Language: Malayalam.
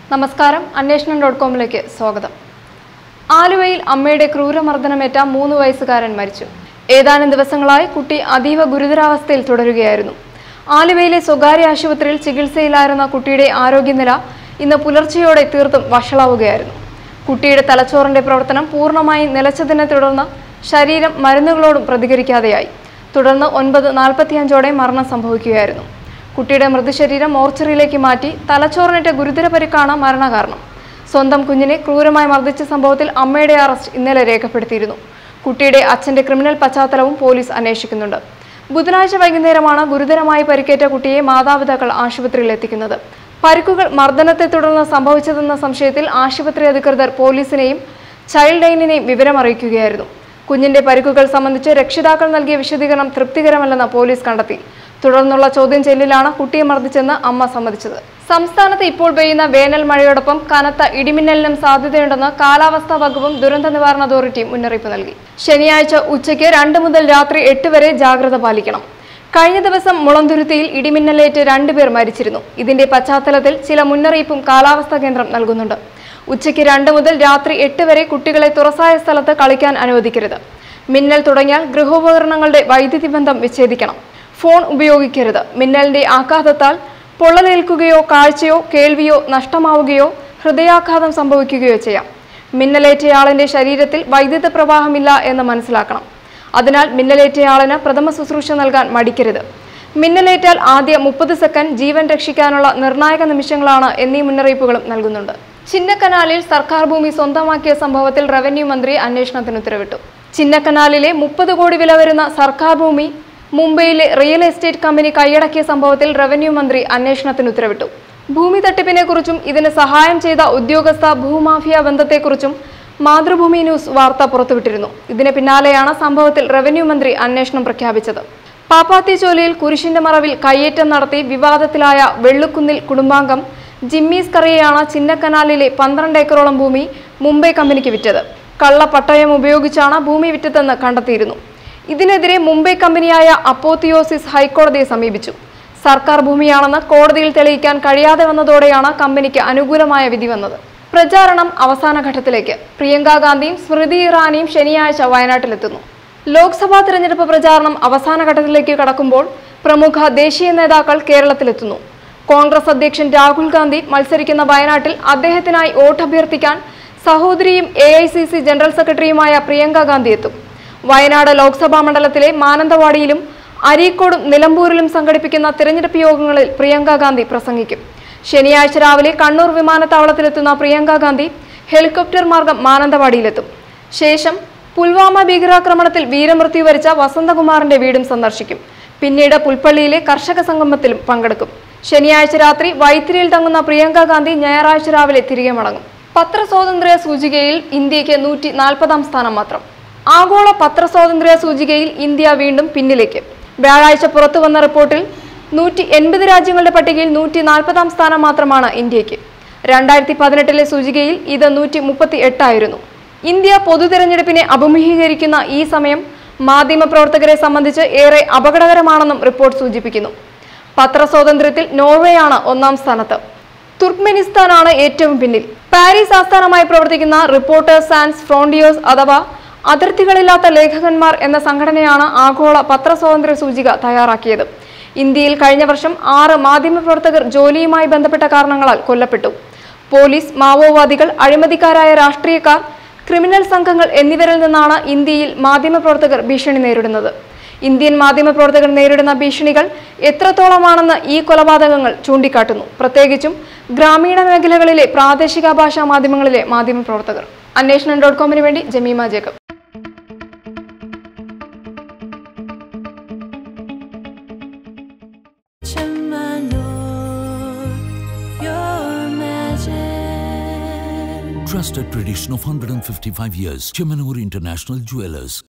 നമസ്കാരം അന്വേഷണം ഡോട്ട് കോമിലേക്ക് സ്വാഗതം ആലുവയിൽ അമ്മയുടെ ക്രൂരമർദ്ദനമേറ്റ മൂന്ന് വയസ്സുകാരൻ മരിച്ചു ഏതാനും ദിവസങ്ങളായി കുട്ടി അതീവ ഗുരുതരാവസ്ഥയിൽ തുടരുകയായിരുന്നു ആലുവയിലെ സ്വകാര്യ ആശുപത്രിയിൽ ചികിത്സയിലായിരുന്ന കുട്ടിയുടെ ആരോഗ്യനില ഇന്ന് പുലർച്ചെയോടെ തീർത്തും വഷളാവുകയായിരുന്നു കുട്ടിയുടെ തലച്ചോറിന്റെ പ്രവർത്തനം പൂർണ്ണമായും നിലച്ചതിനെ തുടർന്ന് ശരീരം മരുന്നുകളോടും പ്രതികരിക്കാതെയായി തുടർന്ന് ഒൻപത് നാൽപ്പത്തിയഞ്ചോടെ മരണം സംഭവിക്കുകയായിരുന്നു കുട്ടിയുടെ മൃതശരീരം മോർച്ചറിയിലേക്ക് മാറ്റി തലച്ചോറിനേറ്റ ഗുരുതര പരിക്കാണ് മരണകാരണം സ്വന്തം കുഞ്ഞിനെ ക്രൂരമായി മർദ്ദിച്ച സംഭവത്തിൽ അമ്മയുടെ അറസ്റ്റ് ഇന്നലെ രേഖപ്പെടുത്തിയിരുന്നു കുട്ടിയുടെ അച്ഛന്റെ ക്രിമിനൽ പശ്ചാത്തലവും പോലീസ് അന്വേഷിക്കുന്നുണ്ട് ബുധനാഴ്ച വൈകുന്നേരമാണ് ഗുരുതരമായി പരിക്കേറ്റ കുട്ടിയെ മാതാപിതാക്കൾ ആശുപത്രിയിൽ എത്തിക്കുന്നത് പരിക്കുകൾ മർദ്ദനത്തെ തുടർന്ന് സംഭവിച്ചതെന്ന സംശയത്തിൽ ആശുപത്രി അധികൃതർ പോലീസിനെയും ചൈൽഡ് ലൈനിനെയും വിവരമറിയിക്കുകയായിരുന്നു കുഞ്ഞിന്റെ പരിക്കുകൾ സംബന്ധിച്ച് രക്ഷിതാക്കൾ നൽകിയ വിശദീകരണം തൃപ്തികരമല്ലെന്ന് പോലീസ് കണ്ടെത്തി തുടർന്നുള്ള ചോദ്യം ചെയ്യലിലാണ് കുട്ടിയെ മർദ്ദിച്ചെന്ന് അമ്മ സമ്മതിച്ചത് സംസ്ഥാനത്ത് ഇപ്പോൾ പെയ്യുന്ന വേനൽ മഴയോടൊപ്പം കനത്ത ഇടിമിന്നലിനും സാധ്യതയുണ്ടെന്ന് കാലാവസ്ഥാ വകുപ്പും ദുരന്ത നിവാരണ അതോറിറ്റിയും മുന്നറിയിപ്പ് നൽകി ശനിയാഴ്ച ഉച്ചയ്ക്ക് രണ്ട് മുതൽ രാത്രി എട്ട് വരെ ജാഗ്രത പാലിക്കണം കഴിഞ്ഞ ദിവസം മുളന്തുരുത്തിയിൽ ഇടിമിന്നലേറ്റ് രണ്ടുപേർ മരിച്ചിരുന്നു ഇതിന്റെ പശ്ചാത്തലത്തിൽ ചില മുന്നറിയിപ്പും കാലാവസ്ഥാ കേന്ദ്രം നൽകുന്നുണ്ട് ഉച്ചയ്ക്ക് രണ്ട് മുതൽ രാത്രി എട്ട് വരെ കുട്ടികളെ തുറസായ സ്ഥലത്ത് കളിക്കാൻ അനുവദിക്കരുത് മിന്നൽ തുടങ്ങിയാൽ ഗൃഹോപകരണങ്ങളുടെ വൈദ്യുതി ബന്ധം വിച്ഛേദിക്കണം ഫോൺ ഉപയോഗിക്കരുത് മിന്നലിന്റെ ആഘാതത്താൽ പൊള്ളലേൽക്കുകയോ കാഴ്ചയോ കേൾവിയോ നഷ്ടമാവുകയോ ഹൃദയാഘാതം സംഭവിക്കുകയോ ചെയ്യാം മിന്നലേറ്റയാളിന്റെ ശരീരത്തിൽ വൈദ്യുത പ്രവാഹമില്ല എന്ന് മനസ്സിലാക്കണം അതിനാൽ മിന്നലേറ്റയാളിന് പ്രഥമ ശുശ്രൂഷ നൽകാൻ മടിക്കരുത് മിന്നലേറ്റാൽ ആദ്യ മുപ്പത് സെക്കൻഡ് ജീവൻ രക്ഷിക്കാനുള്ള നിർണായക നിമിഷങ്ങളാണ് എന്നീ മുന്നറിയിപ്പുകളും നൽകുന്നുണ്ട് ചിന്നക്കനാലിൽ സർക്കാർ ഭൂമി സ്വന്തമാക്കിയ സംഭവത്തിൽ റവന്യൂ മന്ത്രി അന്വേഷണത്തിന് ഉത്തരവിട്ടു ചിന്നക്കനാലിലെ മുപ്പത് കോടി വില വരുന്ന സർക്കാർ ഭൂമി മുംബൈയിലെ റിയൽ എസ്റ്റേറ്റ് കമ്പനി കൈയടക്കിയ സംഭവത്തിൽ റവന്യൂ മന്ത്രി അന്വേഷണത്തിന് ഉത്തരവിട്ടു ഭൂമി തട്ടിപ്പിനെക്കുറിച്ചും ഇതിന് സഹായം ചെയ്ത ഉദ്യോഗസ്ഥ ഭൂമാഫിയ ബന്ധത്തെക്കുറിച്ചും മാതൃഭൂമി ന്യൂസ് വാർത്ത പുറത്തുവിട്ടിരുന്നു ഇതിന് പിന്നാലെയാണ് സംഭവത്തിൽ റവന്യൂ മന്ത്രി അന്വേഷണം പ്രഖ്യാപിച്ചത് പാപ്പാത്തി ചോലയിൽ കുരിശിന്റെ മറവിൽ കയ്യേറ്റം നടത്തി വിവാദത്തിലായ വെള്ളുക്കുന്നിൽ കുടുംബാംഗം ജിമ്മീസ് കറിയെയാണ് ചിന്നക്കനാലിലെ പന്ത്രണ്ട് ഏക്കറോളം ഭൂമി മുംബൈ കമ്പനിക്ക് വിറ്റത് കള്ള പട്ടയം ഉപയോഗിച്ചാണ് ഭൂമി വിറ്റതെന്ന് കണ്ടെത്തിയിരുന്നു ഇതിനെതിരെ മുംബൈ കമ്പനിയായ അപ്പോത്തിയോസിസ് ഹൈക്കോടതിയെ സമീപിച്ചു സർക്കാർ ഭൂമിയാണെന്ന് കോടതിയിൽ തെളിയിക്കാൻ കഴിയാതെ വന്നതോടെയാണ് കമ്പനിക്ക് അനുകൂലമായ വിധി വന്നത് പ്രചാരണം അവസാന ഘട്ടത്തിലേക്ക് പ്രിയങ്ക ഗാന്ധിയും സ്മൃതി ഇറാനിയും ശനിയാഴ്ച വയനാട്ടിലെത്തുന്നു ലോക്സഭാ തെരഞ്ഞെടുപ്പ് പ്രചാരണം അവസാന ഘട്ടത്തിലേക്ക് കടക്കുമ്പോൾ പ്രമുഖ ദേശീയ നേതാക്കൾ കേരളത്തിലെത്തുന്നു കോൺഗ്രസ് അധ്യക്ഷൻ രാഹുൽ ഗാന്ധി മത്സരിക്കുന്ന വയനാട്ടിൽ അദ്ദേഹത്തിനായി വോട്ടഭ്യർത്ഥിക്കാൻ സഹോദരിയും എ ജനറൽ സെക്രട്ടറിയുമായ പ്രിയങ്ക ഗാന്ധി എത്തും വയനാട് ലോക്സഭാ മണ്ഡലത്തിലെ മാനന്തവാടിയിലും അരീക്കോടും നിലമ്പൂരിലും സംഘടിപ്പിക്കുന്ന തിരഞ്ഞെടുപ്പ് യോഗങ്ങളിൽ പ്രിയങ്ക ഗാന്ധി പ്രസംഗിക്കും ശനിയാഴ്ച രാവിലെ കണ്ണൂർ വിമാനത്താവളത്തിലെത്തുന്ന പ്രിയങ്ക ഗാന്ധി ഹെലികോപ്റ്റർ മാർഗം മാനന്തവാടിയിലെത്തും ശേഷം പുൽവാമ ഭീകരാക്രമണത്തിൽ വീരമൃത്യു വരിച്ച വസന്തകുമാറിന്റെ വീടും സന്ദർശിക്കും പിന്നീട് പുൽപ്പള്ളിയിലെ കർഷക സംഗമത്തിലും പങ്കെടുക്കും ശനിയാഴ്ച രാത്രി വൈത്തിരിയിൽ തങ്ങുന്ന പ്രിയങ്ക ഗാന്ധി ഞായറാഴ്ച രാവിലെ തിരികെ മടങ്ങും പത്രസ്വാതന്ത്ര്യ സൂചികയിൽ ഇന്ത്യക്ക് നൂറ്റി നാൽപ്പതാം സ്ഥാനം മാത്രം ആഗോള പത്രസ്വാതന്ത്ര്യ സൂചികയിൽ ഇന്ത്യ വീണ്ടും പിന്നിലേക്ക് വ്യാഴാഴ്ച പുറത്തു വന്ന റിപ്പോർട്ടിൽ നൂറ്റി എൺപത് രാജ്യങ്ങളുടെ പട്ടികയിൽ നൂറ്റി നാൽപ്പതാം സ്ഥാനം മാത്രമാണ് ഇന്ത്യക്ക് രണ്ടായിരത്തി പതിനെട്ടിലെ സൂചികയിൽ ഇത് നൂറ്റി മുപ്പത്തി എട്ടായിരുന്നു ഇന്ത്യ പൊതു തെരഞ്ഞെടുപ്പിനെ അഭിമുഖീകരിക്കുന്ന ഈ സമയം മാധ്യമപ്രവർത്തകരെ സംബന്ധിച്ച് ഏറെ അപകടകരമാണെന്നും റിപ്പോർട്ട് സൂചിപ്പിക്കുന്നു പത്രസ്വാതന്ത്ര്യത്തിൽ നോർവേയാണ് ഒന്നാം സ്ഥാനത്ത് തുർക്ക്മെനിസ്ഥാനാണ് ഏറ്റവും പിന്നിൽ പാരീസ് ആസ്ഥാനമായി പ്രവർത്തിക്കുന്ന റിപ്പോർട്ടേഴ്സ് ആൻഡ് ഫ്രോണ്ടിയേഴ്സ് അഥവാ അതിർത്തികളില്ലാത്ത ലേഖകന്മാർ എന്ന സംഘടനയാണ് ആഗോള പത്രസ്വാതന്ത്ര്യ സൂചിക തയ്യാറാക്കിയത് ഇന്ത്യയിൽ കഴിഞ്ഞ വർഷം ആറ് മാധ്യമപ്രവർത്തകർ ജോലിയുമായി ബന്ധപ്പെട്ട കാരണങ്ങളാൽ കൊല്ലപ്പെട്ടു പോലീസ് മാവോവാദികൾ അഴിമതിക്കാരായ രാഷ്ട്രീയക്കാർ ക്രിമിനൽ സംഘങ്ങൾ എന്നിവരിൽ നിന്നാണ് ഇന്ത്യയിൽ മാധ്യമപ്രവർത്തകർ ഭീഷണി നേരിടുന്നത് ഇന്ത്യൻ മാധ്യമപ്രവർത്തകർ നേരിടുന്ന ഭീഷണികൾ എത്രത്തോളമാണെന്ന് ഈ കൊലപാതകങ്ങൾ ചൂണ്ടിക്കാട്ടുന്നു പ്രത്യേകിച്ചും ഗ്രാമീണ മേഖലകളിലെ പ്രാദേശിക ഭാഷാ മാധ്യമങ്ങളിലെ മാധ്യമപ്രവർത്തകർ അന്വേഷണം ഡോട്ട് കോമിന് വേണ്ടി Jemima Jacob my lord, your majesty. Trusted tradition of 155 years. Chemanur International Jewelers.